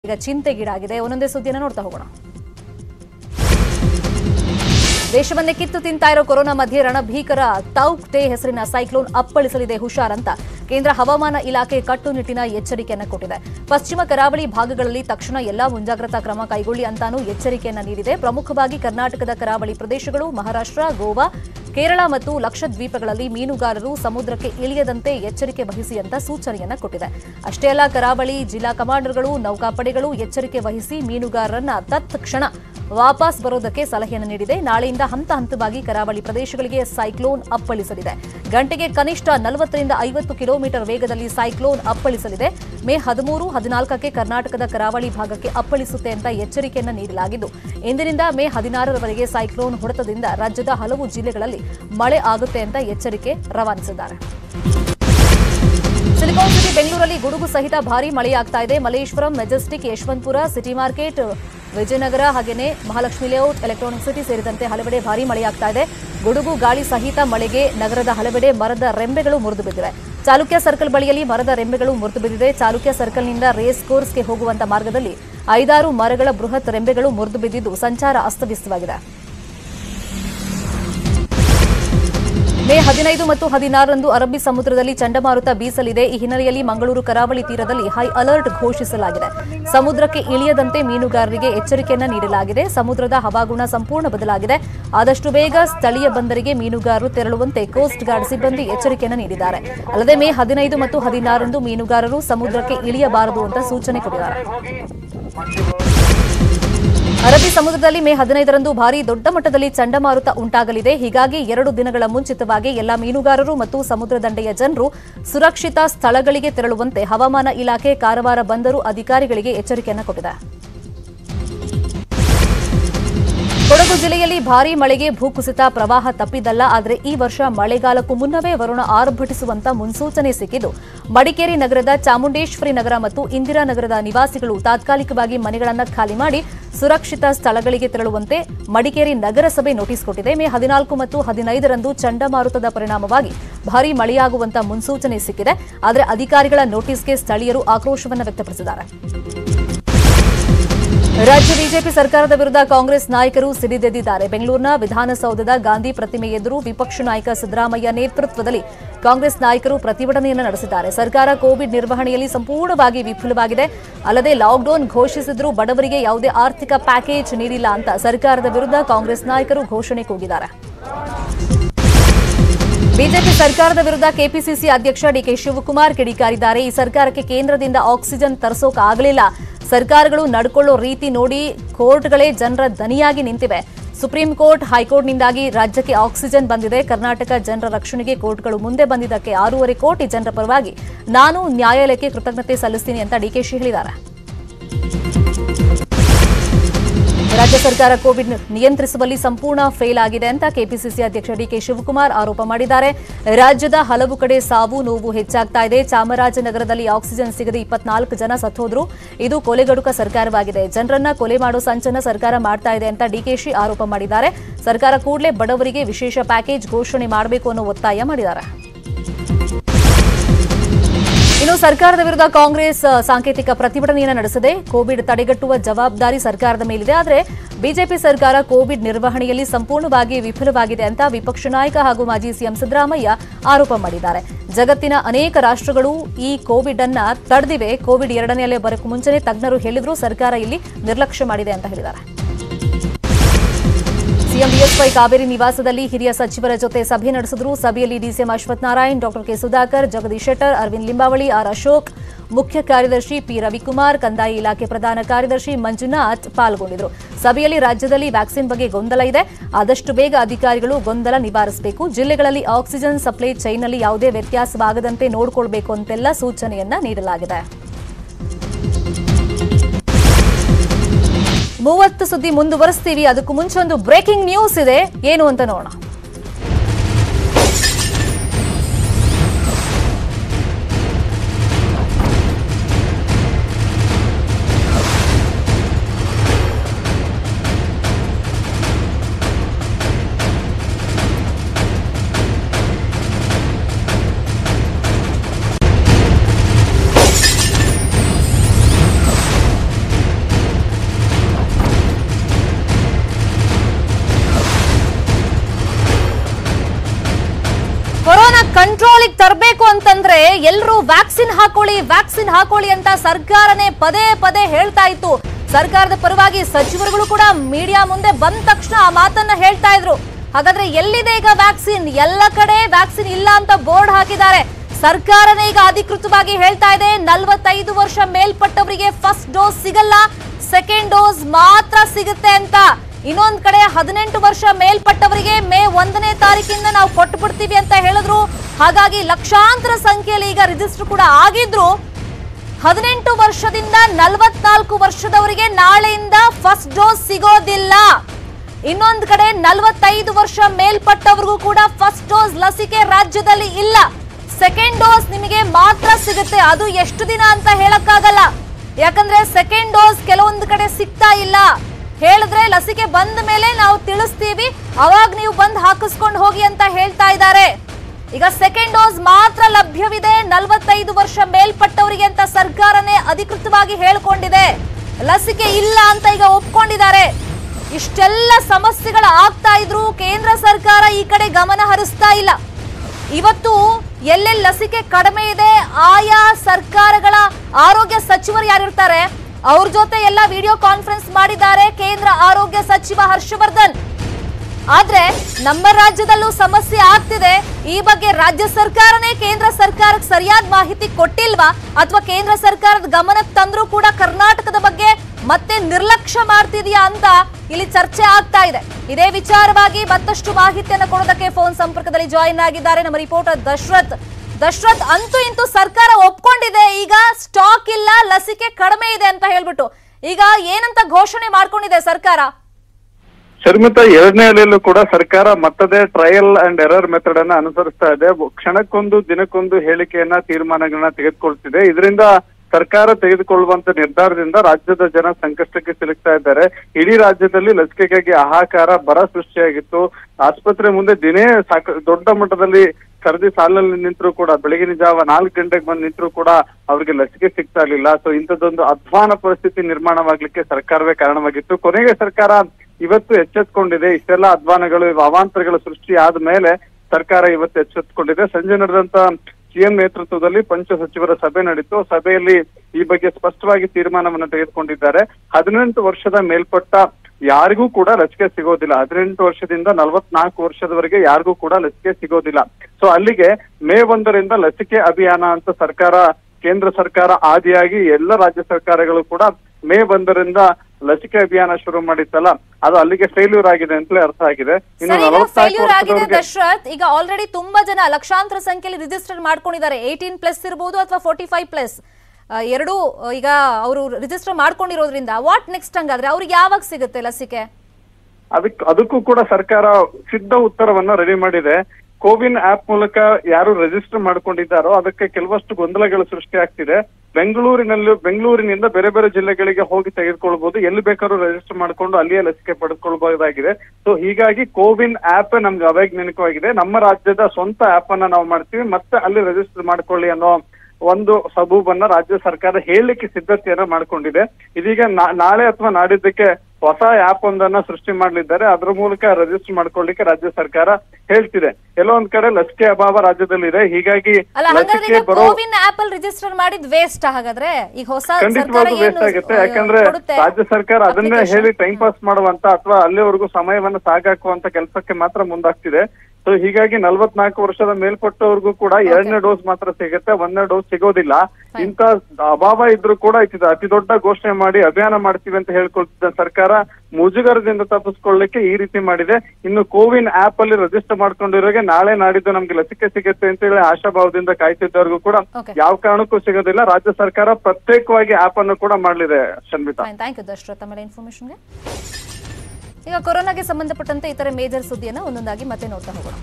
ಈಗ ಚಿಂತೆಗೀಡಾಗಿದೆ ಒಂದೊಂದೇ ಸುದ್ದಿಯನ್ನು ನೋಡ್ತಾ ಹೋಗೋಣ ದೇಶವನ್ನೇ ಕಿತ್ತು ತಿಂತಾ ಇರೋ ಕೊರೋನಾ ಮಧ್ಯೆ ರಣಭೀಕರ ತೌಕ್ ಟೇ ಹೆಸರಿನ ಸೈಕ್ಲೋನ್ ಅಪ್ಪಳಿಸಲಿದೆ ಹುಷಾರ್ ಅಂತ ಕೇಂದ್ರ ಹವಾಮಾನ ಇಲಾಖೆ ಕಟ್ಟುನಿಟ್ಟಿನ ಎಚ್ಚರಿಕೆಯನ್ನು ಕೊಟ್ಟಿದೆ ಪಶ್ಚಿಮ ಕರಾವಳಿ ಭಾಗಗಳಲ್ಲಿ ತಕ್ಷಣ ಎಲ್ಲಾ ಮುಂಜಾಗ್ರತಾ ಕ್ರಮ ಕೈಗೊಳ್ಳಿ ಅಂತಾನೂ ಎಚ್ಚರಿಕೆಯನ್ನ ನೀಡಿದೆ ಪ್ರಮುಖವಾಗಿ ಕರ್ನಾಟಕದ ಕರಾವಳಿ ಪ್ರದೇಶಗಳು ಮಹಾರಾಷ್ಟ್ರ ಗೋವಾ ಕೇರಳ ಮತ್ತು ಲಕ್ಷದ್ವೀಪಗಳಲ್ಲಿ ಮೀನುಗಾರರು ಸಮುದ್ರಕ್ಕೆ ಇಳಿಯದಂತೆ ಎಚ್ಚರಿಕೆ ವಹಿಸಿ ಅಂತ ಸೂಚನೆಯನ್ನ ಕೊಟ್ಟಿದೆ ಅಷ್ಟೇ ಅಲ್ಲ ಕರಾವಳಿ ಜಿಲ್ಲಾ ಕಮಾಂಡರ್ಗಳು ನೌಕಾಪಡೆಗಳು ಎಚ್ಚರಿಕೆ ವಹಿಸಿ ಮೀನುಗಾರರನ್ನ ತತ್ಕ್ಷಣ ವಾಪಸ್ ಬರೋದಕ್ಕೆ ಸಲಹೆಯನ್ನು ನೀಡಿದೆ ನಾಳೆಯಿಂದ ಹಂತ ಹಂತವಾಗಿ ಕರಾವಳಿ ಪ್ರದೇಶಗಳಿಗೆ ಸೈಕ್ಲೋನ್ ಅಪ್ಪಳಿಸಲಿದೆ ಗಂಟೆಗೆ ಕನಿಷ್ಠ ನಲವತ್ತರಿಂದ ಐವತ್ತು ಕಿಲೋಮೀಟರ್ ವೇಗದಲ್ಲಿ ಸೈಕ್ಲೋನ್ ಅಪ್ಪಳಿಸಲಿದೆ ಮೇ ಹದಿಮೂರು ಹದಿನಾಲ್ಕಕ್ಕೆ ಕರ್ನಾಟಕದ ಕರಾವಳಿ ಭಾಗಕ್ಕೆ ಅಪ್ಪಳಿಸುತ್ತೆ ಅಂತ ಎಚ್ಚರಿಕೆಯನ್ನ ನೀಡಲಾಗಿದ್ದು ಇಂದಿನಿಂದ ಮೇ ಹದಿನಾರರವರೆಗೆ ಸೈಕ್ಲೋನ್ ಹೊಡೆತದಿಂದ ರಾಜ್ಯದ ಹಲವು ಜಿಲ್ಲೆಗಳಲ್ಲಿ ಮಳೆ ಆಗುತ್ತೆ ಅಂತ ಎಚ್ಚರಿಕೆ ರವಾನಿಸಿದ್ದಾರೆ ಸಿಲಿಕಾನ್ ಸಿಟಿ ಬೆಂಗಳೂರಲ್ಲಿ ಗುಡುಗು ಸಹಿತ ಭಾರೀ ಮಳೆಯಾಗ್ತಾ ಇದೆ Malleshwaram Majestic Yeshwanthpur City Market Vijayanagar ಹಾಗೆಯೇ ಮಹಾಲಕ್ಷ್ಮಿ ಲೇಔಟ್ ಎಲೆಕ್ಟ್ರಾನಿಕ್ ಸಿಟಿ ಸೇರಿದಂತೆ ಹಲವೆಡೆ ಭಾರೀ ಮಳೆಯಾಗ್ತಾ ಇದೆ ಗುಡುಗು ಗಾಳಿ ಸಹಿತ ಮಳೆಗೆ ನಗರದ ಹಲವೆಡೆ ಮರದ ರೆಂಬೆಗಳು ಮುರಿದು ಬಿದ್ದಿವೆ ಚಾಲುಕ್ಯ ಸರ್ಕಲ್ ಬಳಿಯಲ್ಲಿ ಮರದ ರೆಂಬೆಗಳು ಮುರಿದು ಬಿದ್ದಿದೆ ಚಾಲುಕ್ಯ ಸರ್ಕಲ್ನಿಂದ ರೇಸ್ ಕೋರ್ಸ್ಗೆ ಹೋಗುವಂತ ಮಾರ್ಗದಲ್ಲಿ ಐದಾರು ಮರಗಳ ಬೃಹತ್ ರೆಂಬೆಗಳು ಮುರಿದು ಬಿದ್ದಿದ್ದು ಸಂಚಾರ ಅಸ್ತವ್ಯಸ್ತವಾಗಿದೆ ಮೇ ಹದಿನೈದು ಮತ್ತು ಹದಿನಾರರಂದು ಅರಬ್ಬಿ ಸಮುದ್ರದಲ್ಲಿ ಚಂಡಮಾರುತ ಬೀಸಲಿದೆ ಈ ಹಿನ್ನೆಲೆಯಲ್ಲಿ ಮಂಗಳೂರು ಕರಾವಳಿ ತೀರದಲ್ಲಿ ಹೈ ಅಲರ್ಟ್ ಘೋಷಿಸಲಾಗಿದೆ ಸಮುದ್ರಕ್ಕೆ ಇಳಿಯದಂತೆ ಮೀನುಗಾರರಿಗೆ ಎಚ್ಚರಿಕೆಯನ್ನ ನೀಡಲಾಗಿದೆ ಸಮುದ್ರದ ಹವಾಗುಣ ಸಂಪೂರ್ಣ ಬದಲಾಗಿದೆ ಆದಷ್ಟು ಬೇಗ ಸ್ಥಳೀಯ ಬಂದರಿಗೆ ಮೀನುಗಾರರು ತೆರಳುವಂತೆ ಕೋಸ್ಟ್ ಗಾರ್ಡ್ ಸಿಬ್ಬಂದಿ ಎಚ್ಚರಿಕೆಯನ್ನ ನೀಡಿದ್ದಾರೆ ಅಲ್ಲದೆ ಮೇ ಹದಿನೈದು ಮತ್ತು ಹದಿನಾರರಂದು ಮೀನುಗಾರರು ಸಮುದ್ರಕ್ಕೆ ಇಳಿಯಬಾರದು ಅಂತ ಸೂಚನೆ ಕೊಟ್ಟಿದ್ದಾರೆ ಅರಬ್ಬಿ ಸಮುದ್ರದಲ್ಲಿ ಮೇ ಹದಿನೈದರಂದು ಭಾರೀ ದೊಡ್ಡ ಮಟ್ಟದಲ್ಲಿ ಚಂಡಮಾರುತ ಉಂಟಾಗಲಿದೆ ಹೀಗಾಗಿ ಎರಡು ದಿನಗಳ ಮುಂಚಿತವಾಗಿ ಎಲ್ಲಾ ಮೀನುಗಾರರು ಮತ್ತು ಸಮುದ್ರ ದಂಡೆಯ ಜನರು ಸುರಕ್ಷಿತ ಸ್ಥಳಗಳಿಗೆ ತೆರಳುವಂತೆ ಹವಾಮಾನ ಇಲಾಖೆ ಕಾರವಾರ ಬಂದರು ಅಧಿಕಾರಿಗಳಿಗೆ ಎಚ್ಚರಿಕೆಯನ್ನು ಕೊಟ್ಟಿದೆ ಕೊಡಗು ಜಿಲ್ಲೆಯಲ್ಲಿ ಭಾರೀ ಮಳೆಗೆ ಭೂಕುಸಿತ ಪ್ರವಾಹ ತಪ್ಪಿದ್ದಲ್ಲ ಆದರೆ ಈ ವರ್ಷ ಮಳೆಗಾಲಕ್ಕೂ ಮುನ್ನವೇ ವರುಣ ಆರ್ಭಟಿಸುವಂತ ಮುನ್ಸೂಚನೆ ಸಿಕ್ಕಿದ್ದು ಮಡಿಕೇರಿ ನಗರದ ಚಾಮುಂಡೇಶ್ವರಿ ನಗರ ಮತ್ತು ಇಂದಿರಾನಗರದ ನಿವಾಸಿಗಳು ತಾತ್ಕಾಲಿಕವಾಗಿ ಮನೆಗಳನ್ನು ಖಾಲಿ ಮಾಡಿ ಸುರಕ್ಷಿತ ಸ್ಥಳಗಳಿಗೆ ತೆರಳುವಂತೆ ಮಡಿಕೇರಿ ನಗರಸಭೆ ನೋಟಿಸ್ ಕೊಟ್ಟಿದೆ ಮೇ ಹದಿನಾಲ್ಕು ಮತ್ತು ಹದಿನೈದರಂದು ಚಂಡಮಾರುತದ ಪರಿಣಾಮವಾಗಿ ಭಾರೀ ಮಳೆಯಾಗುವಂತ ಮುನ್ಸೂಚನೆ ಸಿಕ್ಕಿದೆ ಆದರೆ ಅಧಿಕಾರಿಗಳ ನೋಟಿಸ್ಗೆ ಸ್ಥಳೀಯರು ಆಕ್ರೋಶವನ್ನು ವ್ಯಕ್ತಪಡಿಸಿದ್ದಾರೆ ರಾಜ್ಯ ಬಿಜೆಪಿ ಸರ್ಕಾರದ ವಿರುದ್ಧ ಕಾಂಗ್ರೆಸ್ ನಾಯಕರು ಸಿಡಿದೆದ್ದಿದ್ದಾರೆ ಬೆಂಗಳೂರಿನ ವಿಧಾನಸೌಧದ ಗಾಂಧಿ ಪ್ರತಿಮೆ ಎದುರು ವಿಪಕ್ಷ ನಾಯಕ ಸಿದ್ದರಾಮಯ್ಯ ನೇತೃತ್ವದಲ್ಲಿ ಕಾಂಗ್ರೆಸ್ ನಾಯಕರು ಪ್ರತಿಭಟನೆಯನ್ನು ನಡೆಸಿದ್ದಾರೆ ಸರ್ಕಾರ ಕೋವಿಡ್ ನಿರ್ವಹಣೆಯಲ್ಲಿ ಸಂಪೂರ್ಣವಾಗಿ ವಿಫಲವಾಗಿದೆ ಅಲ್ಲದೆ ಲಾಕ್ಡೌನ್ ಘೋಷಿಸಿದ್ರೂ ಬಡವರಿಗೆ ಯಾವುದೇ ಆರ್ಥಿಕ ಪ್ಯಾಕೇಜ್ ನೀಡಿಲ್ಲ ಅಂತ ಸರ್ಕಾರದ ವಿರುದ್ಧ ಕಾಂಗ್ರೆಸ್ ನಾಯಕರು ಘೋಷಣೆ ಕೂಗಿದ್ದಾರೆ ಬಿಜೆಪಿ ಸರ್ಕಾರದ ವಿರುದ್ಧ ಕೆಪಿಸಿಸಿ ಅಧ್ಯಕ್ಷ ಡಿಕೆ ಶಿವಕುಮಾರ್ ಕಿಡಿಕಾರಿದ್ದಾರೆ ಈ ಸರ್ಕಾರಕ್ಕೆ ಕೇಂದ್ರದಿಂದ ಆಕ್ಸಿಜನ್ ತರಿಸೋಕೆ ಆಗಲಿಲ್ಲ ಸರ್ಕಾರಗಳು ನಡ್ಕೊಳ್ಳೋ ರೀತಿ ನೋಡಿ ಕೋರ್ಟ್ಗಳೇ ಜನರ ದನಿಯಾಗಿ ನಿಂತಿವೆ ಸುಪ್ರೀಂ ಕೋರ್ಟ್ ಹೈಕೋರ್ಟ್ನಿಂದಾಗಿ ರಾಜ್ಯಕ್ಕೆ ಆಕ್ಸಿಜನ್ ಬಂದಿದೆ ಕರ್ನಾಟಕ ಜನರ ರಕ್ಷಣೆಗೆ ಕೋರ್ಟ್ಗಳು ಮುಂದೆ ಬಂದಿದ್ದಕ್ಕೆ ಆರೂವರೆ ಕೋಟಿ ಜನರ ಪರವಾಗಿ ನಾನು ನ್ಯಾಯಾಲಯಕ್ಕೆ ಕೃತಜ್ಞತೆ ಸಲ್ಲಿಸ್ತೀನಿ ಅಂತ ಡಿಕೆಶಿ ಹೇಳಿದ್ದಾರೆ ರಾಜ್ಯ ಸರ್ಕಾರ ಕೋವಿಡ್ ನಿಯಂತ್ರಿಸುವಲ್ಲಿ ಸಂಪೂರ್ಣ ಫೇಲ್ ಆಗಿದೆ ಅಂತ ಕೆಪಿಸಿಸಿ ಅಧ್ಯಕ್ಷ ಡಿಕೆ ಶಿವಕುಮಾರ್ ಆರೋಪ ಮಾಡಿದ್ದಾರೆ ರಾಜ್ಯದ ಹಲವು ಕಡೆ ಸಾವು ನೋವು ಹೆಚ್ಚಾಗ್ತಾ ಇದೆ ಚಾಮರಾಜನಗರದಲ್ಲಿ ಆಕ್ಸಿಜನ್ ಸಿಗದೆ ಇಪ್ಪತ್ನಾಲ್ಕು ಜನ ಸತ್ತೋದ್ರು ಇದು ಕೊಲೆಗಡುಕ ಸರ್ಕಾರವಾಗಿದೆ ಜನರನ್ನ ಕೊಲೆ ಮಾಡೋ ಸಂಚನ ಸರ್ಕಾರ ಮಾಡ್ತಾ ಇದೆ ಅಂತ ಡಿಕೆಶಿ ಆರೋಪ ಮಾಡಿದ್ದಾರೆ ಸರ್ಕಾರ ಕೂಡಲೇ ಬಡವರಿಗೆ ವಿಶೇಷ ಪ್ಯಾಕೇಜ್ ಘೋಷಣೆ ಮಾಡಬೇಕು ಅನ್ನೋ ಒತ್ತಾಯ ಮಾಡಿದ್ದಾರೆ ಇನ್ನು ಸರ್ಕಾರದ ವಿರುದ್ಧ ಕಾಂಗ್ರೆಸ್ ಆ, ಸಾಂಕೇತಿಕ ಪ್ರತಿಭಟನೆಯನ್ನು ನಡೆಸಿದೆ ಕೋವಿಡ್ ತಡೆಗಟ್ಟುವ ಜವಾಬ್ದಾರಿ ಸರ್ಕಾರದ ಮೇಲಿದೆ ಆದರೆ ಬಿಜೆಪಿ ಸರ್ಕಾರ ಕೋವಿಡ್ ನಿರ್ವಹಣೆಯಲ್ಲಿ ಸಂಪೂರ್ಣವಾಗಿ ವಿಫಲವಾಗಿದೆ ಅಂತ ವಿಪಕ್ಷ ನಾಯಕ ಹಾಗೂ ಮಾಜಿ ಸಿಎಂ ಸಿದ್ದರಾಮಯ್ಯ ಆರೋಪ ಮಾಡಿದ್ದಾರೆ ಜಗತ್ತಿನ ಅನೇಕ ರಾಷ್ಟ್ರಗಳು ಈ ಕೋವಿಡ್ ಅನ್ನ ತಡೆದಿವೆ ಕೋವಿಡ್ ಎರಡನೇ ಅಲೆ ಬರಕ್ಕೂ ಮುಂಚೆನೆ ತಜ್ಞರು ಹೇಳಿದ್ರು ಸರ್ಕಾರ ಇಲ್ಲಿ ನಿರ್ಲಕ್ಷ್ಯ ಮಾಡಿದೆ ಅಂತ ಹೇಳಿದ್ದಾರೆ ಸಿಎಂ ಬಿಎಸ್ವೈ ಕಾವೇರಿ ನಿವಾಸದಲ್ಲಿ ಹಿರಿಯ ಸಚಿವರ ಜೊತೆ ಸಭೆ ನಡೆಸಿದ್ರು ಸಭೆಯಲ್ಲಿ DCM Ashwath Narayan doctor K Sudhakar Jagadish Shettar Arvind Limbavali R Ashok ಮುಖ್ಯ ಕಾರ್ಯದರ್ಶಿ ಪಿ ರವಿಕುಮಾರ್ ಕಂದಾಯ ಇಲಾಖೆ ಪ್ರಧಾನ ಕಾರ್ಯದರ್ಶಿ ಮಂಜುನಾಥ್ ಪಾಲ್ಗೊಂಡಿದ್ರು ಸಭೆಯಲ್ಲಿ ರಾಜ್ಯದಲ್ಲಿ ವ್ಯಾಕ್ಸಿನ್ ಬಗ್ಗೆ ಗೊಂದಲ ಇದೆ ಆದಷ್ಟು ಬೇಗ ಅಧಿಕಾರಿಗಳು ಗೊಂದಲ ನಿವಾರಿಸಬೇಕು ಜಿಲ್ಲೆಗಳಲ್ಲಿ ಆಕ್ಸಿಜನ್ ಸಪ್ಲೈ ಚೈನ್ನಲ್ಲಿ ಯಾವುದೇ ವ್ಯತ್ಯಾಸವಾಗದಂತೆ ನೋಡಿಕೊಳ್ಬೇಕು ಅಂತೆಲ್ಲ ಸೂಚನೆಯನ್ನ ನೀಡಲಾಗಿದೆ ಮೂವತ್ತು ಸುದ್ದಿ ಮುಂದುವರಿಸ್ತೀವಿ ಅದಕ್ಕೂ ಮುಂಚೆ ಒಂದು ಬ್ರೇಕಿಂಗ್ ನ್ಯೂಸ್ ಇದೆ ಏನು ಅಂತ ನೋಡೋಣ ಕಂಟ್ರೋಲಿಗೆ ತರಬೇಕು ಅಂತಂದ್ರೆ ಎಲ್ಲರೂ ವ್ಯಾಕ್ಸಿನ್ ಹಾಕೊಳ್ಳಿ ವ್ಯಾಕ್ಸಿನ್ ಹಾಕೊಳ್ಳಿ ಅಂತ ಸರ್ಕಾರನೇ ಪದೇ ಪದೇ ಹೇಳ್ತಾ ಇತ್ತು ಸರ್ಕಾರದ ಪರವಾಗಿ ಸಚಿವರುಗಳು ಕೂಡ ಮೀಡಿಯಾ ಮುಂದೆ ಬಂದ ತಕ್ಷಣ ಆ ಮಾತನ್ನ ಹೇಳ್ತಾ ಇದ್ರು ಹಾಗಾದ್ರೆ ಎಲ್ಲಿದೆ ಈಗ ವ್ಯಾಕ್ಸಿನ್ ಎಲ್ಲ ಕಡೆ ವ್ಯಾಕ್ಸಿನ್ ಇಲ್ಲ ಅಂತ ಬೋರ್ಡ್ ಹಾಕಿದ್ದಾರೆ ಸರ್ಕಾರನೇ ಈಗ ಅಧಿಕೃತವಾಗಿ ಹೇಳ್ತಾ ಇದೆ ನಲವತ್ತೈದು ವರ್ಷ ಮೇಲ್ಪಟ್ಟವರಿಗೆ ಫಸ್ಟ್ ಡೋಸ್ ಸಿಗಲ್ಲ ಸೆಕೆಂಡ್ ಡೋಸ್ ಮಾತ್ರ ಸಿಗುತ್ತೆ ಅಂತ ಇನ್ನೊಂದ್ ಕಡೆ ಹದಿನೆಂಟು ವರ್ಷ ಮೇಲ್ಪಟ್ಟವರಿಗೆ ಮೇ ಒಂದನೇ ತಾರೀಕಿಂದ ನಾವು ಕೊಟ್ಟು ಬಿಡ್ತೀವಿ ಅಂತ ಹೇಳಿದ್ರು ಹಾಗಾಗಿ ಲಕ್ಷಾಂತರ ಸಂಖ್ಯೆಯಲ್ಲಿ ಈಗ ರಿಜಿಸ್ಟರ್ ಕೂಡ ಆಗಿದ್ರು ಹದಿನೆಂಟು ವರ್ಷದಿಂದ ನಲವತ್ನಾಲ್ಕು ವರ್ಷದವರಿಗೆ ನಾಳೆಯಿಂದ ಫಸ್ಟ್ ಡೋಸ್ ಸಿಗೋದಿಲ್ಲ ಇನ್ನೊಂದು ಕಡೆ ನಲವತ್ತೈದು ವರ್ಷ ಮೇಲ್ಪಟ್ಟವ್ರಿಗೂ ಕೂಡ ಫಸ್ಟ್ ಡೋಸ್ ಲಸಿಕೆ ರಾಜ್ಯದಲ್ಲಿ ಇಲ್ಲ ಸೆಕೆಂಡ್ ಡೋಸ್ ನಿಮಗೆ ಮಾತ್ರ ಸಿಗುತ್ತೆ ಅದು ಎಷ್ಟು ದಿನ ಅಂತ ಹೇಳಕ್ಕಾಗಲ್ಲ ಯಾಕಂದ್ರೆ ಸೆಕೆಂಡ್ ಡೋಸ್ ಕೆಲವೊಂದು ಕಡೆ ಸಿಗ್ತಾ ಇಲ್ಲ ಹೇಳಿದ್ರೆ ಲಸಿಕೆ ಬಂದ ಮೇಲೆ ನಾವು ತಿಳಿಸ್ತೀವಿ ಅವಾಗ ನೀವು ಬಂದು ಹಾಕಿಸ್ಕೊಂಡು ಹೋಗಿ ಅಂತ ಹೇಳ್ತಾ ಇದ್ದಾರೆ ಈಗ ಸೆಕೆಂಡ್ ಡೋಸ್ ಮಾತ್ರ ಲಭ್ಯವಿದೆ ನಲವತ್ತೈದು ವರ್ಷ ಮೇಲ್ಪಟ್ಟವರಿಗೆ ಅಂತ ಸರ್ಕಾರನೇ ಅಧಿಕೃತವಾಗಿ ಹೇಳ್ಕೊಂಡಿದೆ ಲಸಿಕೆ ಇಲ್ಲ ಅಂತ ಈಗ ಒಪ್ಕೊಂಡಿದ್ದಾರೆ ಇಷ್ಟೆಲ್ಲ ಸಮಸ್ಯೆಗಳು ಆಗ್ತಾ ಇದ್ರು ಕೇಂದ್ರ ಸರ್ಕಾರ ಈ ಕಡೆ ಗಮನ ಹರಿಸ್ತಾ ಇಲ್ಲ ಇವತ್ತು ಎಲ್ಲೆಲ್ಲಿ ಲಸಿಕೆ ಕಡಿಮೆ ಇದೆ ಆಯಾ ಸರ್ಕಾರಗಳ ಆರೋಗ್ಯ ಸಚಿವರು ಯಾರಿರ್ತಾರೆ ಅವ್ರ ಜೊತೆ ಎಲ್ಲ ವಿಡಿಯೋ ಕಾನ್ಫರೆನ್ಸ್ ಮಾಡಿದ್ದಾರೆ ಕೇಂದ್ರ ಆರೋಗ್ಯ ಸಚಿವ ಹರ್ಷವರ್ಧನ್ ಆದ್ರೆ ನಮ್ಮ ರಾಜ್ಯದಲ್ಲೂ ಸಮಸ್ಯೆ ಆಗ್ತಿದೆ ಈ ಬಗ್ಗೆ ರಾಜ್ಯ ಸರ್ಕಾರನೇ ಕೇಂದ್ರ ಸರ್ಕಾರಕ್ಕೆ ಸರಿಯಾದ ಮಾಹಿತಿ ಕೊಟ್ಟಿಲ್ವಾ ಅಥವಾ ಕೇಂದ್ರ ಸರ್ಕಾರದ ಗಮನಕ್ಕೆ ತಂದ್ರೂ ಕೂಡ ಕರ್ನಾಟಕದ ಬಗ್ಗೆ ಮತ್ತೆ ನಿರ್ಲಕ್ಷ್ಯ ಮಾಡ್ತಿದ್ಯಾ ಅಂತ ಇಲ್ಲಿ ಚರ್ಚೆ ಆಗ್ತಾ ಇದೆ ಇದೇ ವಿಚಾರವಾಗಿ ಮತ್ತಷ್ಟು ಮಾಹಿತಿಯನ್ನು ಕೊಡೋದಕ್ಕೆ ಫೋನ್ ಸಂಪರ್ಕದಲ್ಲಿ ಜಾಯಿನ್ ಆಗಿದ್ದಾರೆ ನಮ್ಮ ರಿಪೋರ್ಟರ್ ದಶರಥ್ ದಶರಥ್ ಅಂತೂ ಇಂತೂ ಸರ್ಕಾರ ಒಪ್ಕೊಂಡಿದೆ ಈಗ ಸ್ಟಾಕ್ ಇಲ್ಲ ಲಸಿಕೆ ಕಡಿಮೆ ಇದೆ ಅಂತ ಹೇಳ್ಬಿಟ್ಟು ಈಗ ಏನಂತ ಘೋಷಣೆ ಮಾಡ್ಕೊಂಡಿದೆ ಸರ್ಕಾರ ಶರ್ಮಿತಾ ಎರಡನೇ ಅಲೆಯಲ್ಲೂ ಕೂಡ ಸರ್ಕಾರ ಮತ್ತದೇ ಟ್ರಯಲ್ ಅಂಡ್ ಎರರ್ ಮೆಥಡ್ ಅನ್ನ ಅನುಸರಿಸ್ತಾ ಇದೆ ಕ್ಷಣಕ್ಕೊಂದು ದಿನಕ್ಕೊಂದು ಹೇಳಿಕೆಯನ್ನ ತೀರ್ಮಾನಗಳನ್ನ ತೆಗೆದುಕೊಳ್ತಿದೆ ಇದರಿಂದ ಸರ್ಕಾರ ತೆಗೆದುಕೊಳ್ಳುವಂತ ನಿರ್ಧಾರದಿಂದ ರಾಜ್ಯದ ಜನ ಸಂಕಷ್ಟಕ್ಕೆ ಸಿಲುಕ್ತಾ ಇದ್ದಾರೆ ಇಡೀ ರಾಜ್ಯದಲ್ಲಿ ಲಸಿಕೆಗಾಗಿ ಹಾಹಾಕಾರ ಬರ ಸೃಷ್ಟಿಯಾಗಿತ್ತು ಆಸ್ಪತ್ರೆ ಮುಂದೆ ದಿನೇ ಸಾಕ ದೊಡ್ಡ ಮಟ್ಟದಲ್ಲಿ ಸರದಿ ಸಾಲಲ್ಲಿ ನಿಂತರೂ ಕೂಡ ಬೆಳಗಿನ ಜಾವ ನಾಲ್ಕು ಗಂಟೆಗೆ ಬಂದು ನಿಂತರೂ ಕೂಡ ಅವ್ರಿಗೆ ಲಸಿಕೆ ಸಿಗ್ತಾ ಇರ್ಲಿಲ್ಲ ಸೊ ಇಂಥದ್ದೊಂದು ಅಧ್ವಾನ ಪರಿಸ್ಥಿತಿ ನಿರ್ಮಾಣವಾಗ್ಲಿಕ್ಕೆ ಸರ್ಕಾರವೇ ಕಾರಣವಾಗಿತ್ತು ಕೊನೆಗೆ ಸರ್ಕಾರ ಇವತ್ತು ಎಚ್ಚೆತ್ಕೊಂಡಿದೆ ಇಷ್ಟೆಲ್ಲ ಅಧ್ವಾನಗಳು ಅವಾಂತರಗಳ ಸೃಷ್ಟಿ ಆದ ಮೇಲೆ ಸರ್ಕಾರ ಇವತ್ತು ಎಚ್ಚೆತ್ಕೊಂಡಿದೆ ಸಂಜೆ ನಡೆದಂತ ಸಿಎಂ ನೇತೃತ್ವದಲ್ಲಿ ಪಂಚ ಸಚಿವರ ಸಭೆ ನಡೀತು ಸಭೆಯಲ್ಲಿ ಈ ಬಗ್ಗೆ ಸ್ಪಷ್ಟವಾಗಿ ತೀರ್ಮಾನವನ್ನು ತೆಗೆದುಕೊಂಡಿದ್ದಾರೆ ಹದಿನೆಂಟು ವರ್ಷದ ಮೇಲ್ಪಟ್ಟ ಯಾರಿಗೂ ಕೂಡ ಲಸಿಕೆ ಸಿಗೋದಿಲ್ಲ ಹದಿನೆಂಟು ವರ್ಷದಿಂದ ನಲವತ್ನಾಲ್ಕು ವರ್ಷದವರೆಗೆ ಯಾರಿಗೂ ಕೂಡ ಲಸಿಕೆ ಸಿಗೋದಿಲ್ಲ ಸೊ ಅಲ್ಲಿಗೆ ಮೇ ಒಂದರಿಂದ ಲಸಿಕೆ ಅಭಿಯಾನ ಅಂತ ಸರ್ಕಾರ ಕೇಂದ್ರ ಸರ್ಕಾರ ಆದಿಯಾಗಿ ಎಲ್ಲ ರಾಜ್ಯ ಸರ್ಕಾರಗಳು ಕೂಡ ಮೇ ಒಂದರಿಂದ ಲಸಿಕೆ ಅಭಿಯಾನ ಶುರು ಮಾಡಿತ್ತಲ್ಲ ಅದು ಅಲ್ಲಿಗೆ ಫೇಲ್ಯೂರ್ ಆಗಿದೆ ಅಂತಲೇ ಅರ್ಥ ಆಗಿದೆ ಇನ್ನು ಸರ್, ಈಗ ನಲವತ್ನಾಲ್ಕು ಫೇಲ್ಯೂರ್ ಆಗಿದೆ ವರ್ಷದವರೆಗೆ ದಶರಥ್ ಈಗ ಆಲ್ರೆಡಿ ತುಂಬಾ ಜನ ಲಕ್ಷಾಂತರ ಸಂಖ್ಯೆಯಲ್ಲಿ ರಿಜಿಸ್ಟರ್ ಮಾಡ್ಕೊಂಡಿದ್ದಾರೆ ಏಯ್ಟೀನ್ ಪ್ಲಸ್ ಇರಬಹುದು ಅಥವಾ ಫೋರ್ಟಿ ಫೈವ್ ಪ್ಲಸ್ ಎರಡು ಈಗ ಅವರು ರಿಜಿಸ್ಟರ್ ಮಾಡ್ಕೊಂಡಿರೋದ್ರಿಂದ ವಾಟ್ ನೆಕ್ಸ್ಟ್ ಹಂಗಾದ್ರೆ ಅವ್ರಿಗೆ ಯಾವಾಗ ಸಿಗುತ್ತೆ ಲಸಿಕೆ ಅದಕ್ ಅದಕ್ಕೂ ಕೂಡ ಸರ್ಕಾರ ಸಿದ್ಧ ಉತ್ತರವನ್ನ ರೆಡಿ ಮಾಡಿದೆ ಕೋವಿನ್ ಆಪ್ ಮೂಲಕ ಯಾರು ರಿಜಿಸ್ಟರ್ ಮಾಡ್ಕೊಂಡಿದ್ದಾರೋ ಅದಕ್ಕೆ ಕೆಲವಷ್ಟು ಗೊಂದಲಗಳು ಸೃಷ್ಟಿ ಆಗ್ತಿದೆ ಬೆಂಗಳೂರಿನಲ್ಲಿ ಬೆಂಗಳೂರಿನಿಂದ ಬೇರೆ ಬೇರೆ ಜಿಲ್ಲೆಗಳಿಗೆ ಹೋಗಿ ತೆಗೆದುಕೊಳ್ಬಹುದು ಎಲ್ಲಿ ಬೇಕಾದ್ರೂ ರಿಜಿಸ್ಟರ್ ಮಾಡ್ಕೊಂಡು ಅಲ್ಲಿಯೇ ಲಸಿಕೆ ಪಡೆದುಕೊಳ್ಬಹುದಾಗಿದೆ ಸೊ ಹೀಗಾಗಿ ಕೋವಿನ್ ಆಪ್ ನಮ್ಗೆ ಅವೈಜ್ಞಾನಿಕವಾಗಿದೆ ನಮ್ಮ ರಾಜ್ಯದ ಸ್ವಂತ ಆಪ್ ಅನ್ನ ನಾವು ಮಾಡ್ತೀವಿ ಮತ್ತೆ ಅಲ್ಲಿ ರಿಜಿಸ್ಟರ್ ಮಾಡ್ಕೊಳ್ಳಿ ಅನ್ನೋ ಒಂದು ಸಬೂಬನ್ನ ರಾಜ್ಯ ಸರ್ಕಾರ ಹೇಳಲಿಕ್ಕೆ ಸಿದ್ಧತೆಯನ್ನ ಮಾಡ್ಕೊಂಡಿದೆ ಇದೀಗ ನಾ- ನಾಳೆ ಅಥವಾ ನಾಡಿದ್ದಕ್ಕೆ ಹೊಸ ಆಪ್ ಒಂದನ್ನ ಸೃಷ್ಟಿ ಮಾಡ್ಲಿದ್ದಾರೆ ಅದ್ರ ಮೂಲಕ ರಿಜಿಸ್ಟರ್ ಮಾಡ್ಕೊಳ್ಳಿಕ್ಕೆ ರಾಜ್ಯ ಸರ್ಕಾರ ಹೇಳ್ತಿದೆ ಎಲ್ಲೋ ಒಂದ್ ಕಡೆ ಲಸಿಕೆ ಅಭಾವ ರಾಜ್ಯದಲ್ಲಿದೆ ಹೀಗಾಗಿ ಅಲ್ಲ ಹಾಗಾದ್ರೆ ಲಸಿಕೆ ಈಗ ಬರೋ ಕೋವಿನ್ ಆಪ್ ಅಲ್ಲಿ ರಿಜಿಸ್ಟರ್ ಮಾಡಿದ್ ವೇಸ್ಟ್ ಹಾಗಾದ್ರೆ ಈಗ ಹೊಸ ಸರ್ಕಾರ ಖಂಡಿತವಾಗ್ಲೂ ವೇಸ್ಟ್ ಏನು ಆಗುತ್ತೆ ಆ, ಯಾಕಂದ್ರೆ ಕೊಡುತ್ತೆ ರಾಜ್ಯ ಸರ್ಕಾರ ಅದನ್ನೇ application? ಹೇಳಿ ಟೈಮ್ ಪಾಸ್ ಮಾಡುವಂತ ಅಥವಾ ಅಲ್ಲಿವರೆಗೂ ಸಮಯವನ್ನ ಸಾಗಾಕುವಂತ ಕೆಲಸಕ್ಕೆ ಮಾತ್ರ ಮುಂದಾಗ್ತಿದೆ ಸೊ ಹೀಗಾಗಿ ನಲ್ವತ್ನಾಲ್ಕು ವರ್ಷದ ಮೇಲ್ಪಟ್ಟವ್ರಿಗೂ ಕೂಡ ಎರಡನೇ ಡೋಸ್ ಮಾತ್ರ ಸಿಗುತ್ತೆ ಒಂದನೇ ಡೋಸ್ ಸಿಗೋದಿಲ್ಲ ಇಂತ ಅಭಾವ ಇದ್ರೂ ಕೂಡ ಇದು ಅತಿ ದೊಡ್ಡ ಘೋಷಣೆ ಮಾಡಿ ಅಭಿಯಾನ ಮಾಡ್ತೀವಿ ಅಂತ ಹೇಳ್ಕೊಳ್ತಿದ್ದ ಸರ್ಕಾರ ಮುಜುಗರದಿಂದ ತಪ್ಪಿಸ್ಕೊಳ್ಳಿಕ್ಕೆ ಈ ರೀತಿ ಮಾಡಿದೆ ಇನ್ನು ಕೋವಿನ್ ಆಪ್ ಅಲ್ಲಿ ರಿಜಿಸ್ಟರ್ ಮಾಡ್ಕೊಂಡಿರೋಗೆ ನಾಳೆ ನಾಡಿದ್ದು ನಮ್ಗೆ ಲಸಿಕೆ ಸಿಗುತ್ತೆ ಅಂತ ಹೇಳಿ ಆಶಾಭಾವದಿಂದ ಕಾಯ್ತಿದ್ದವ್ರಿಗೂ ಕೂಡ Okay. ಯಾವ ಕಾರಣಕ್ಕೂ ಸಿಗೋದಿಲ್ಲ ರಾಜ್ಯ ಸರ್ಕಾರ ಪ್ರತ್ಯೇಕವಾಗಿ ಆಪ್ ಅನ್ನು ಕೂಡ ಮಾಡಲಿದೆ Shanvitha fine thank you Dasharath ತಮ್ಮ ಇನ್ಫಾರ್ಮೇಶನ್ಗೆ ಈಗ ಕೊರೋನಾಗೆ ಸಂಬಂಧಪಟ್ಟಂತೆ ಇತರೆ ಮೇಜರ್ ಸುದ್ದಿಯನ್ನು ಒಂದೊಂದಾಗಿ ಮತ್ತೆ ನೋಡ್ತಾ ಹೋಗೋಣ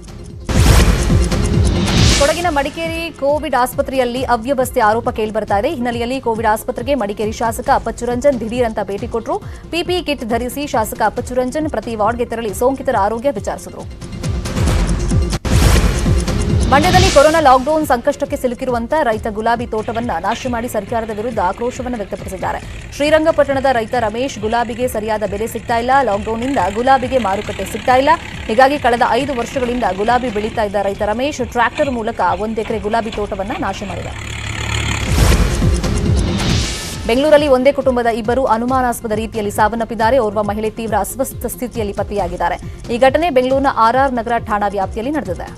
ಕೊಡಗಿನ ಮಡಿಕೇರಿ ಕೋವಿಡ್ ಆಸ್ಪತ್ರೆಯಲ್ಲಿ ಅವ್ಯವಸ್ಥೆ ಆರೋಪ ಕೇಳಿಬರ್ತಾ ಇದೆ ಹಿನ್ನೆಲೆಯಲ್ಲಿ ಕೋವಿಡ್ ಆಸ್ಪತ್ರೆಗೆ ಮಡಿಕೇರಿ ಶಾಸಕ ಅಪ್ಪಚ್ಚು ರಂಜನ್ ದಿಢೀರ್ ಅಂತ ಭೇಟಿ ಕೊಟ್ಟರು ಪಿಪಿ ಕಿಟ್ ಧರಿಸಿ ಶಾಸಕ ಅಪ್ಪಚ್ಚು ರಂಜನ್ ಪ್ರತಿ ವಾರ್ಡ್ಗೆ ತೆರಳಿ ಸೋಂಕಿತರ ಆರೋಗ್ಯ ವಿಚಾರಿಸಿದರು ಮಂಡ್ಯದಲ್ಲಿ ಕೊರೋನಾ ಲಾಕ್ಡೌನ್ ಸಂಕಷ್ಟಕ್ಕೆ ಸಿಲುಕಿರುವಂತ ರೈತ ಗುಲಾಬಿ ತೋಟವನ್ನ ನಾಶ ಮಾಡಿ ಸರ್ಕಾರದ ವಿರುದ್ಧ ಆಕ್ರೋಶವನ್ನು ವ್ಯಕ್ತಪಡಿಸಿದ್ದಾರೆ ಶ್ರೀರಂಗಪಟ್ಟಣದ ರೈತ ರಮೇಶ್ ಗುಲಾಬಿಗೆ ಸರಿಯಾದ ಬೆಲೆ ಸಿಗ್ತಾ ಇಲ್ಲ ಲಾಕ್ಡೌನ್ನಿಂದ ಗುಲಾಬಿಗೆ ಮಾರುಕಟ್ಟೆ ಸಿಗ್ತಾ ಇಲ್ಲ ಹೀಗಾಗಿ ಕಳೆದ ಐದು ವರ್ಷಗಳಿಂದ ಗುಲಾಬಿ ಬೆಳೀತಾ ಇದ್ದ ರೈತ ರಮೇಶ್ ಟ್ರ್ಯಾಕ್ಟರ್ ಮೂಲಕ ಒಂದು ಎಕರೆ ಗುಲಾಬಿ ತೋಟವನ್ನ ನಾಶ ಮಾಡಿದ್ದಾರೆ ಬೆಂಗಳೂರಲ್ಲಿ ಒಂದೇ ಕುಟುಂಬದ ಇಬ್ಬರು ಅನುಮಾನಾಸ್ಪದ ರೀತಿಯಲ್ಲಿ ಸಾವನ್ನಪ್ಪಿದ್ದಾರೆ ಓರ್ವ ಮಹಿಳೆ ತೀವ್ರ ಅಸ್ವಸ್ಥ ಸ್ಥಿತಿಯಲ್ಲಿ ಪತ್ತೆಯಾಗಿದ್ದಾರೆ ಈ ಘಟನೆ ಬೆಂಗಳೂರಿನ ಆರ್ಆರ್ ನಗರ ಠಾಣಾ ವ್ಯಾಪ್ತಿಯಲ್ಲಿ ನಡೆದಿದೆ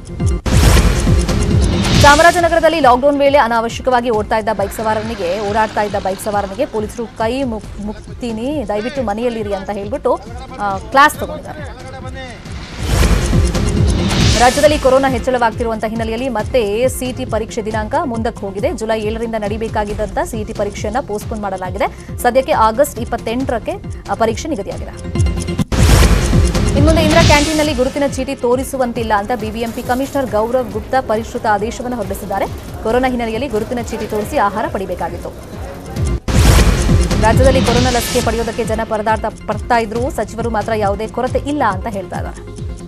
ಚಾಮರಾಜನಗರದಲ್ಲಿ ಲಾಕ್ಡೌನ್ ವೇಳೆ ಅನಾವಶ್ಯಕವಾಗಿ ಓಡ್ತಾ ಇದ್ದ ಬೈಕ್ ಸವಾರನಿಗೆ ಓಡಾಡ್ತಾ ಇದ್ದ ಬೈಕ್ ಸವಾರನಿಗೆ ಪೊಲೀಸರು ಕೈ ಮುಕ್- ಮುಕ್ತೀನಿ ದಯವಿಟ್ಟು ಮನೆಯಲ್ಲಿರಿ ಅಂತ ಹೇಳ್ಬಿಟ್ಟು ಆ, ಕ್ಲಾಸ್ ತಗೊಂಡಿದ್ದಾರೆ ರಾಜ್ಯದಲ್ಲಿ ಕೊರೋನಾ ಹೆಚ್ಚಳವಾಗ್ತಿರುವಂತಹ ಹಿನ್ನೆಲೆಯಲ್ಲಿ ಮತ್ತೆ ಸಿಇಟಿ ಪರೀಕ್ಷೆ ದಿನಾಂಕ ಮುಂದಕ್ಕೆ ಹೋಗಿದೆ ಜುಲೈ ಏಳರಿಂದ ನಡೀಬೇಕಾಗಿದ್ದಂತ ಸಿಇಟಿ ಪರೀಕ್ಷೆಯನ್ನ ಪೋಸ್ಟ್ಪೋನ್ ಮಾಡಲಾಗಿದೆ ಸದ್ಯಕ್ಕೆ ಆಗಸ್ಟ್ ಇಪ್ಪತ್ತೆಂಟರಕ್ಕೆ ಆ ಪರೀಕ್ಷೆ ನಿಗದಿಯಾಗಿದೆ ಇನ್ಮುಂದೆ ಇಂದಿರಾ ಕ್ಯಾಂಟೀನ್ನಲ್ಲಿ ಗುರುತಿನ ಚೀಟಿ ತೋರಿಸುವಂತಿಲ್ಲ ಅಂತ ಬಿಬಿಎಂಪಿ ಕಮಿಷನರ್ ಗೌರವ್ ಗುಪ್ತಾ ಪರಿಷ್ಕೃತ ಆದೇಶವನ್ನು ಹೊರಡಿಸಿದ್ದಾರೆ ಕೊರೋನಾ ಹಿನ್ನೆಲೆಯಲ್ಲಿ ಗುರುತಿನ ಚೀಟಿ ತೋರಿಸಿ ಆಹಾರ ಪಡಿಬೇಕಾಗಿತ್ತು ರಾಜ್ಯದಲ್ಲಿ ಕೊರೋನಾ ಲಸಿಕೆ ಪಡೆಯೋದಕ್ಕೆ ಜನ ಪರದಾಟ ಪಡ್ತಾ ಇದ್ರು ಸಚಿವರು ಮಾತ್ರ ಯಾವುದೇ ಕೊರತೆ ಇಲ್ಲ ಅಂತ ಹೇಳ್ತಾ ಇದ್ದಾರೆ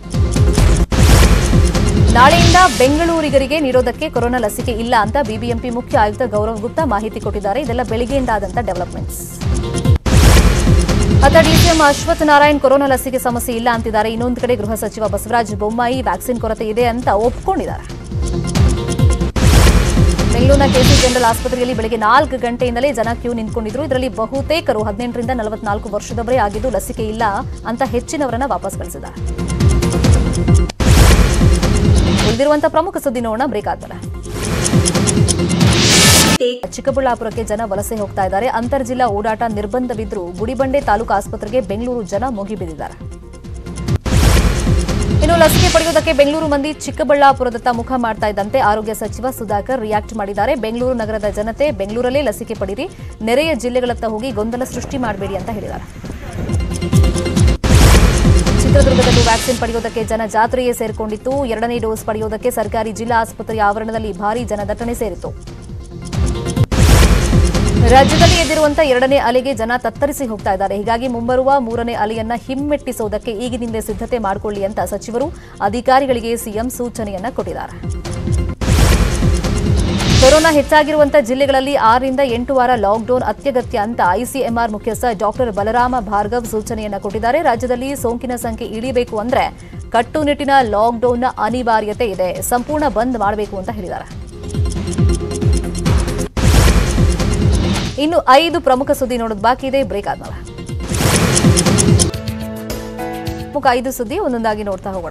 ನಾಳೆಯಿಂದ ಬೆಂಗಳೂರಿಗರಿಗೆ ನೀಡೋದಕ್ಕೆ ಕೊರೋನಾ ಲಸಿಕೆ ಇಲ್ಲ ಅಂತ ಬಿಬಿಎಂಪಿ ಮುಖ್ಯ ಆಯುಕ್ತ ಗೌರವ್ ಗುಪ್ತಾ ಮಾಹಿತಿ ಕೊಟ್ಟಿದ್ದಾರೆ ಇದೆಲ್ಲ ಬೆಳಿಗ್ಗೆಯಿಂದ ಆದಂತ ಡೆವಲಪ್ಮೆಂಟ್ಸ್ ಅತ್ತ ಡಿಸಿಎಂ ಅಶ್ವಥ್ ನಾರಾಯಣ್ ಕೊರೋನಾ ಲಸಿಕೆ ಸಮಸ್ಯೆ ಇಲ್ಲ ಅಂತಿದ್ದಾರೆ ಇನ್ನೊಂದು ಕಡೆ ಗೃಹ ಸಚಿವ ಬಸವರಾಜ ಬೊಮ್ಮಾಯಿ ವ್ಯಾಕ್ಸಿನ್ ಕೊರತೆ ಇದೆ ಅಂತ ಒಪ್ಕೊಂಡಿದ್ದಾರೆ ಬೆಂಗಳೂರಿನ ಕೆಸಿ ಜನರಲ್ ಆಸ್ಪತ್ರೆಯಲ್ಲಿ ಬೆಳಗ್ಗೆ ನಾಲ್ಕು ಗಂಟೆಯಿಂದಲೇ ಜನ ಕ್ಯೂ ನಿಂತ್ಕೊಂಡಿದ್ರು ಇದರಲ್ಲಿ ಬಹುತೇಕರು ಹದಿನೆಂಟರಿಂದ ನಲವತ್ನಾಲ್ಕು ವರ್ಷದವರೇ ಆಗಿದ್ದು ಲಸಿಕೆ ಇಲ್ಲ ಅಂತ ಹೆಚ್ಚಿನವರನ್ನ ವಾಪಸ್ ಕಳಿಸಿದ್ದಾರೆ ಉಳಿದಿರುವಂತಹ ಪ್ರಮುಖ ಸುದ್ದಿ ನೋಡೋಣ ಬ್ರೇಕ್ ಆದ್ಮೇಲೆ ಚಿಕ್ಕಬಳ್ಳಾಪುರಕ್ಕೆ ಜನ ವಲಸೆ ಹೋಗ್ತಾ ಇದ್ದಾರೆ ಅಂತರ್ಜಿಲ್ಲಾ ಓಡಾಟ ನಿರ್ಬಂಧವಿದ್ರೂ ಗುಡಿಬಂಡೆ ತಾಲೂಕು ಆಸ್ಪತ್ರೆಗೆ ಬೆಂಗಳೂರು ಜನ ಮುಗಿಬಿದ್ದಿದ್ದಾರೆ ಇನ್ನು ಲಸಿಕೆ ಪಡೆಯುವುದಕ್ಕೆ ಬೆಂಗಳೂರು ಮಂದಿ ಚಿಕ್ಕಬಳ್ಳಾಪುರದತ್ತ ಮುಖ ಮಾಡ್ತಾ ಇದ್ದಂತೆ ಆರೋಗ್ಯ ಸಚಿವ ಸುಧಾಕರ್ ರಿಯಾಕ್ಟ್ ಮಾಡಿದ್ದಾರೆ ಬೆಂಗಳೂರು ನಗರದ ಜನತೆ ಬೆಂಗಳೂರಲ್ಲೇ ಲಸಿಕೆ ಪಡೆಯಿರಿ ನೆರೆಯ ಜಿಲ್ಲೆಗಳತ್ತ ಹೋಗಿ ಗೊಂದಲ ಸೃಷ್ಟಿ ಮಾಡಬೇಡಿ ಅಂತ ಹೇಳಿದ್ದಾರೆ ಚಿತ್ರದುರ್ಗದಲ್ಲೂ ವ್ಯಾಕ್ಸಿನ್ ಪಡೆಯುವುದಕ್ಕೆ ಜನ ಜಾತ್ರೆಯೇ ಸೇರಿಕೊಂಡಿತ್ತು ಎರಡನೇ ಡೋಸ್ ಪಡೆಯುವುದಕ್ಕೆ ಸರ್ಕಾರಿ ಜಿಲ್ಲಾ ಆಸ್ಪತ್ರೆಯ ಆವರಣದಲ್ಲಿ ಭಾರೀ ಜನದಟ್ಟಣೆ ಸೇರಿತು ರಾಜ್ಯದಲ್ಲಿ ಎದ್ದಿರುವಂತಹ ಎರಡನೇ ಅಲೆಗೆ ಜನ ತತ್ತರಿಸಿ ಹೋಗ್ತಾ ಇದ್ದಾರೆ ಹೀಗಾಗಿ ಮುಂಬರುವ ಮೂರನೇ ಅಲೆಯನ್ನ ಹಿಮ್ಮೆಟ್ಟಿಸುವುದಕ್ಕೆ ಈಗಿನಿಂದ ಸಿದ್ಧತೆ ಮಾಡಿಕೊಳ್ಳಿ ಅಂತ ಸಚಿವರು ಅಧಿಕಾರಿಗಳಿಗೆ ಸಿಎಂ ಸೂಚನೆಯನ್ನ ಕೊಟ್ಟಿದ್ದಾರೆ ಕೊರೋನಾ ಹೆಚ್ಚಾಗಿರುವಂತಹ ಜಿಲ್ಲೆಗಳಲ್ಲಿ ಆರರಿಂದ ಎಂಟು ವಾರ ಲಾಕ್ಡೌನ್ ಅತ್ಯಗತ್ಯ ಅಂತ ಐಸಿಎಂಆರ್ ಮುಖ್ಯಸ್ಥ ಡಾಕ್ಟರ್ ಬಲರಾಮ ಭಾರ್ಗವ್ ಸೂಚನೆಯನ್ನ ಕೊಟ್ಟಿದ್ದಾರೆ ರಾಜ್ಯದಲ್ಲಿ ಸೋಂಕಿನ ಸಂಖ್ಯೆ ಇಳಿಬೇಕು ಅಂದ್ರೆ ಕಟ್ಟುನಿಟ್ಟಿನ ಲಾಕ್ಡೌನ್ನ ಅನಿವಾರ್ಯತೆ ಇದೆ ಸಂಪೂರ್ಣ ಬಂದ್ ಮಾಡಬೇಕು ಅಂತ ಹೇಳಿದ್ದಾರೆ ಇನ್ನು ಐದು ಪ್ರಮುಖ ಸುದ್ದಿ ನೋಡೋದು ಬಾಕಿ ಇದೆ ಬ್ರೇಕ್ ಆದ್ಮೇಲೆ ಪ್ರಮುಖ ಐದು ಸುದ್ದಿ ಒಂದೊಂದಾಗಿ ನೋಡ್ತಾ ಹೋಗೋಣ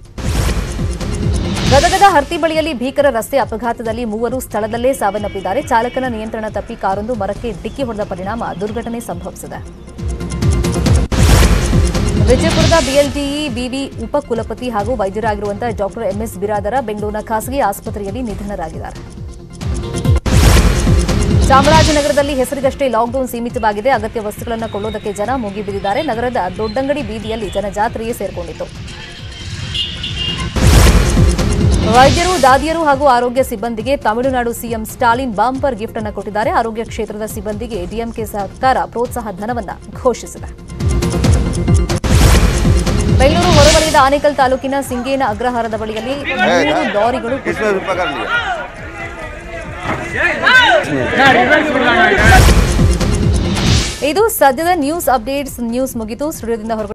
ಗದಗದ ಹರ್ತಿ ಬಳಿಯಲ್ಲಿ ಭೀಕರ ರಸ್ತೆ ಅಪಘಾತದಲ್ಲಿ ಮೂವರು ಸ್ಥಳದಲ್ಲೇ ಸಾವನ್ನಪ್ಪಿದ್ದಾರೆ ಚಾಲಕನ ನಿಯಂತ್ರಣ ತಪ್ಪಿ ಕಾರೊಂದು ಮರಕ್ಕೆ ಡಿಕ್ಕಿ ಹೊಡೆದ ಪರಿಣಾಮ ದುರ್ಘಟನೆ ಸಂಭವಿಸಿದೆ ವಿಜಯಪುರದ ಬಿಎಲ್ಡಿಇ ವಿವಿ ಉಪಕುಲಪತಿ ಹಾಗೂ ವೈದ್ಯರಾಗಿರುವಂತಹ ಡಾಕ್ಟರ್ ಎಂಎಸ್ ಬಿರಾದರ ಬೆಂಗಳೂರಿನ ಖಾಸಗಿ ಆಸ್ಪತ್ರೆಯಲ್ಲಿ ನಿಧನರಾಗಿದ್ದಾರೆ ಚಾಮರಾಜನಗರದಲ್ಲಿ ಹೆಸರಿಗಷ್ಟೇ ಲಾಕ್ಡೌನ್ ಸೀಮಿತವಾಗಿದೆ ಅಗತ್ಯ ವಸ್ತುಗಳನ್ನು ಕೊಳ್ಳೋದಕ್ಕೆ ಜನ ಮುಗಿಬಿದ್ದಿದ್ದಾರೆ ನಗರದ ದೊಡ್ಡಂಗಡಿ ಬೀದಿಯಲ್ಲಿ ಜನಜಾತ್ರೆಯೇ ಸೇರಿಕೊಂಡಿತ್ತು ವೈದ್ಯರು ದಾದಿಯರು ಹಾಗೂ ಆರೋಗ್ಯ ಸಿಬ್ಬಂದಿಗೆ Tamil Nadu CM Stalin bumper gift ಅನ್ನು ಕೊಟ್ಟಿದ್ದಾರೆ ಆರೋಗ್ಯ ಕ್ಷೇತ್ರದ ಸಿಬ್ಬಂದಿಗೆ ಡಿಎಂಕೆ ಸರ್ಕಾರ ಪ್ರೋತ್ಸಾಹ ಧನವನ್ನ ಘೋಷಿಸಿದೆ ಬೆಂಗಳೂರು ಹೊರವಲಯದ ಆನೇಕಲ್ ತಾಲೂಕಿನ ಸಿಂಗೇನ ಅಗ್ರಹಾರದ ಬಳಿಯಲ್ಲಿ ಮೂರು ಲಾರಿಗಳು इसमें रुपये कर लिया ಇದು ಸದ್ಯದ ನ್ಯೂಸ್ ಅಪ್ಡೇಟ್ಸ್ ನ್ಯೂಸ್ ಮುಗಿತು ಸ್ಟುಡಿಯೋದಿಂದ ಹೊರಗಡೆ